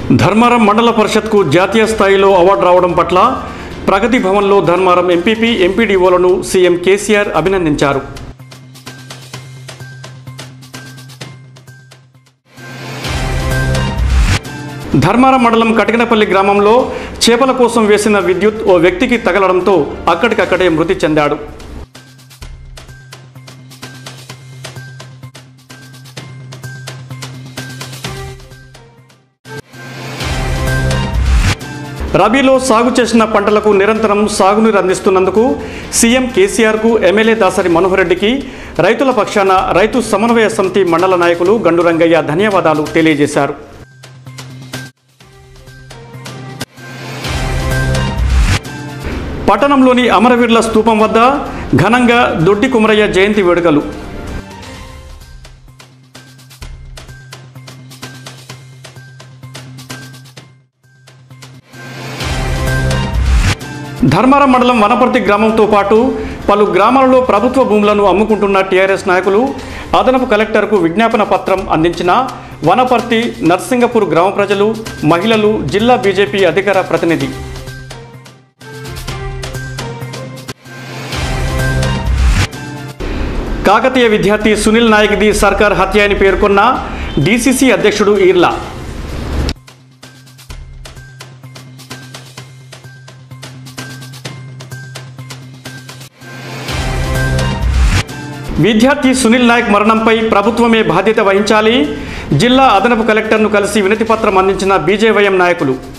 ధర్మారం మండల పరిషత్కు జాతీయ స్థాయిలో అవార్డు రావడం పట్ల ప్రగతి భవన్లో ధర్మారం ఎంపీపీ ఎంపీడీఓలను సీఎం కేసీఆర్ అభినందించారు ధర్మారం మండలం కటికనపల్లి గ్రామంలో చేపల కోసం వేసిన విద్యుత్ ఓ వ్యక్తికి తగలడంతో అక్కడికక్కడే మృతి చెందాడు రబీలో సాగు చేసిన పంటలకు నిరంతరం సాగునీరు అందిస్తున్నందుకు సీఎం కేసీఆర్కు ఎమ్మెల్యే దాసరి మనోహర్ రెడ్డికి రైతుల పక్షాన రైతు సమన్వయ సమితి మండల నాయకులు గండు రంగయ్య ధన్యవాదాలు తెలియజేశారు పట్టణంలోని అమరవీరుల స్తూపం వద్ద ఘనంగా దొడ్డి కుమరయ్య జయంతి వేడుకలు ధర్మారం మండలం వనపర్తి గ్రామంతో పాటు పలు గ్రామాలలో ప్రభుత్వ భూములను అమ్ముకుంటున్న టీఆర్ఎస్ నాయకులు అదనపు కలెక్టర్కు విజ్ఞాపన పత్రం అందించిన వనపర్తి నర్సింగపూర్ గ్రామ ప్రజలు మహిళలు జిల్లా బీజేపీ అధికార ప్రతినిధి కాకతీయ విద్యార్థి సునీల్ నాయక్ది సర్కార్ హత్య అని పేర్కొన్న డీసీసీ అధ్యక్షుడు ఈర్లా విద్యార్థి సునీల్ నాయక్ మరణంపై ప్రభుత్వమే బాధ్యత వహించాలి జిల్లా అదనపు కలెక్టర్ను కలిసి వినతిపత్రం అందించిన బీజేవైఎం నాయకులు